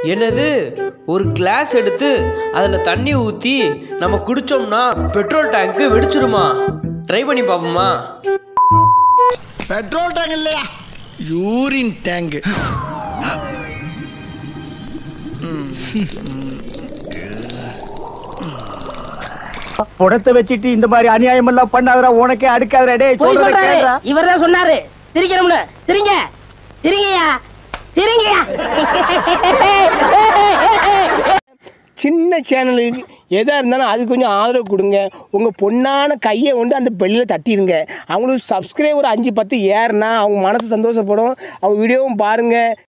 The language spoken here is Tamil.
என்னது ஒரு கிளாஸ் எடுத்து அதில் தண்ணி ஊற்றி நம்ம குடிச்சோம்னா பெட்ரோல் டேங்க்கு வெடிச்சிருமா ட்ரை பண்ணி பார்ப்போமா பெட்ரோல் டேங்க் இல்லையா யூரின் டேங்க் புடத்தை வச்சுட்டு இந்த மாதிரி அநியாயம் எல்லாம் பண்ணாதடா உனக்கே அடுக்காதடா டேய் போய் சொல்றத சொல்றாரு கேளுடா. இவர்தான் சொன்னாரு சிரிக்கணும்னு சிரிங்க சிரிங்கய்யா சிரிங்கய்யா சின்ன சேனலுக்கு எதாக இருந்தாலும் அது கொஞ்சம் ஆதரவு கொடுங்க உங்கள் பொண்ணான கையை கொண்டு அந்த பெல்லில் தட்டிடுங்க அவங்களுக்கு சப்ஸ்கிரைபர் அஞ்சு பத்து ஏறுனா அவங்க மனசு சந்தோஷப்படும் அவங்க வீடியோவும் பாருங்கள்